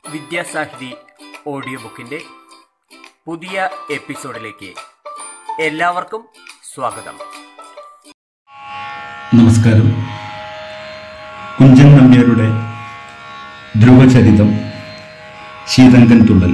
വിദ്യാസാഹിതി audio ബുക്കിൻ്റെ പുതിയ എപ്പിസോഡിലേക്ക് എല്ലാവർക്കും സ്വാഗതം നമസ്കാരം കുഞ്ചൻ നമ്പ്യാരുടെ ധ്രുവചരിതം ശീതങ്കൻ തുള്ളൽ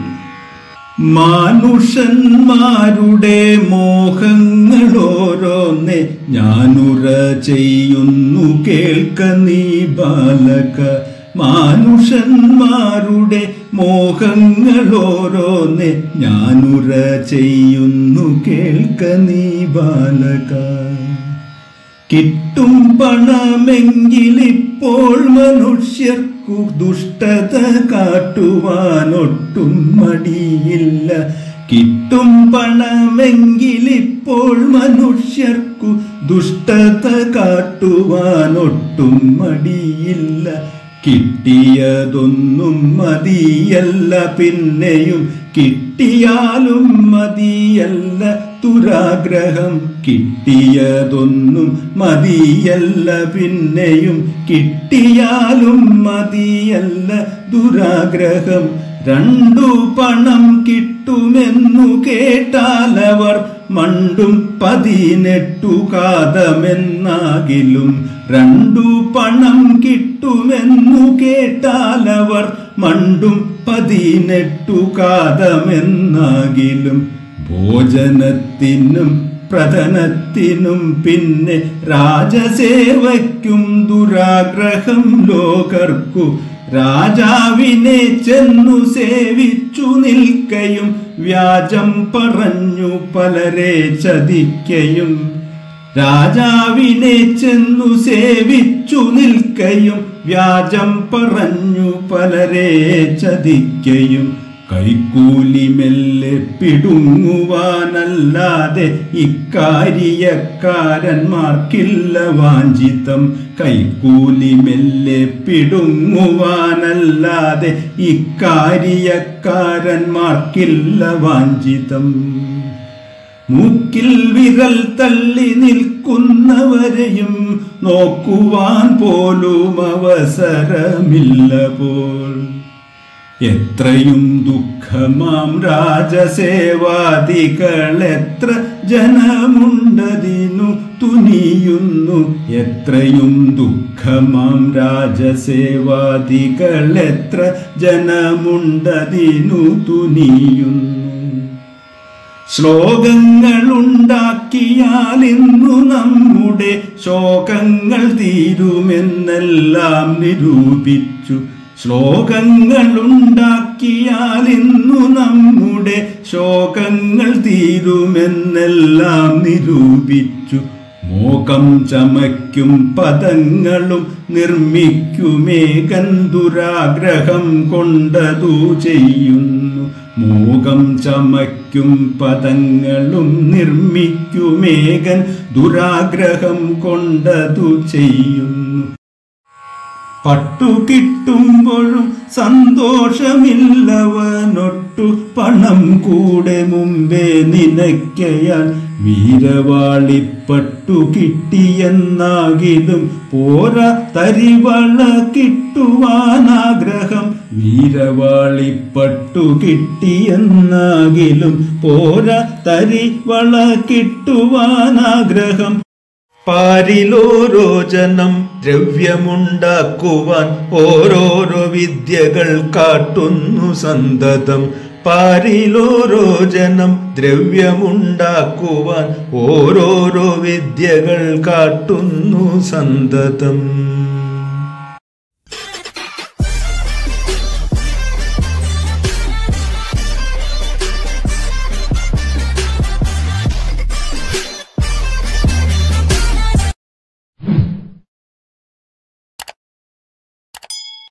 മാനുഷന്മാരുടെ മോഹങ്ങളോരോന്നെ ഞാനുറ ചെയ്യുന്നു കേൾക്ക നീ ബാലക മാനുഷന്മാരുടെ മോഹങ്ങളോരോന്നെ ഞാനുറ ചെയ്യുന്നു കേൾക്ക നീ ബാലക കിട്ടും പണമെങ്കിലിപ്പോൾ മനുഷ്യർക്കു ദുഷ്ടത കാട്ടുവാനൊട്ടും മടിയില്ല കിട്ടും പണമെങ്കിലിപ്പോൾ മനുഷ്യർക്കു ദുഷ്ടത കാട്ടുവാനൊട്ടും മടിയില്ല കിട്ടിയതൊന്നും മതിയല്ല പിന്നെയും കിട്ടിയാലും മതിയല്ല ദുരാഗ്രഹം കിട്ടിയതൊന്നും മതിയല്ല പിന്നെയും കിട്ടിയാലും മതിയല്ല ദുരാഗ്രഹം രണ്ടു പണം കിട്ടുമെന്നു കേട്ടാലവർ മണ്ടും പതിനെട്ടു കാതമെന്നാകിലും രണ്ടു പണം കിട്ടുമെന്നു കേട്ടാലവർ മണ്ടും പതിനെട്ടു കാതമെന്നാകിലും ഭോജനത്തിനും പ്രധനത്തിനും പിന്നെ രാജസേവയ്ക്കും ദുരാഗ്രഹം ലോകർക്കു രാജാവിനെ ചെന്നു സേവിച്ചു നിൽക്കയും വ്യാജം പറഞ്ഞു പലരെ ചതിക്കയും രാജാവിനെ ചെന്നു സേവിച്ചു നിൽക്കയും വ്യാജം പറഞ്ഞു പലരെ ചതിക്കയും കൈക്കൂലി മെല്ലെ പിടുങ്ങുവാനല്ലാതെ ഇക്കാര്യക്കാരന്മാർക്കില്ല വാഞ്ചിതം കൈക്കൂലി മെല്ലെ പിടുങ്ങുവാനല്ലാതെ ഇക്കാര്യക്കാരന്മാർക്കില്ല വാഞ്ചിതം മൂക്കിൽ വിരൽ തള്ളി നിൽക്കുന്നവരെയും നോക്കുവാൻ പോലും അവസരമില്ല പോൽ എത്രയും ദുഃഖമാം രാജസേവാദികൾ എത്ര ജനമുണ്ടതിനു തുനിയുന്നു എത്രയും ദുഃഖമാം രാജസേവാദികൾ എത്ര ജനമുണ്ടതിനു തുനിയുന്നു ശ്ലോകങ്ങളുണ്ടാക്കിയാൽ ഇന്നു നമ്മുടെ ശോകങ്ങൾ തീരുമെന്നെല്ലാം നിരൂപിച്ചു ശ്ലോകങ്ങളുണ്ടാക്കിയാൽ ഇന്നു നമ്മുടെ ശോകങ്ങൾ തീരുമെന്നെല്ലാം നിരൂപിച്ചു മോകം ചമയ്ക്കും പദങ്ങളും നിർമ്മിക്കുമേകൻ ദുരാഗ്രഹം കൊണ്ടതു ചെയ്യുന്നു മോകം ചമയ്ക്കും പദങ്ങളും നിർമ്മിക്കുമേകൻ ദുരാഗ്രഹം കൊണ്ടതു ചെയ്യുന്നു പട്ടു കിട്ടുമ്പോഴും സന്തോഷമില്ലവനൊട്ടു പണം കൂടെ മുമ്പേ നിനയ്ക്കയാൽ വീരവാളിപ്പട്ടു കിട്ടിയെന്നാകിലും പോരാ തരിവള കിട്ടുവാനാഗ്രഹം വീരവാളിപ്പട്ടു കിട്ടിയെന്നാകിലും പോരാ തരിവള കിട്ടുവാനാഗ്രഹം പാരിലോരോ ജനം ദ്രവ്യമുണ്ടാക്കുവാൻ ഓരോരോ വിദ്യകൾ കാട്ടുന്നു സന്തതം പാരിലോരോ ജനം ദ്രവ്യമുണ്ടാക്കുവാൻ ഓരോരോ വിദ്യകൾ കാട്ടുന്നു സന്തതം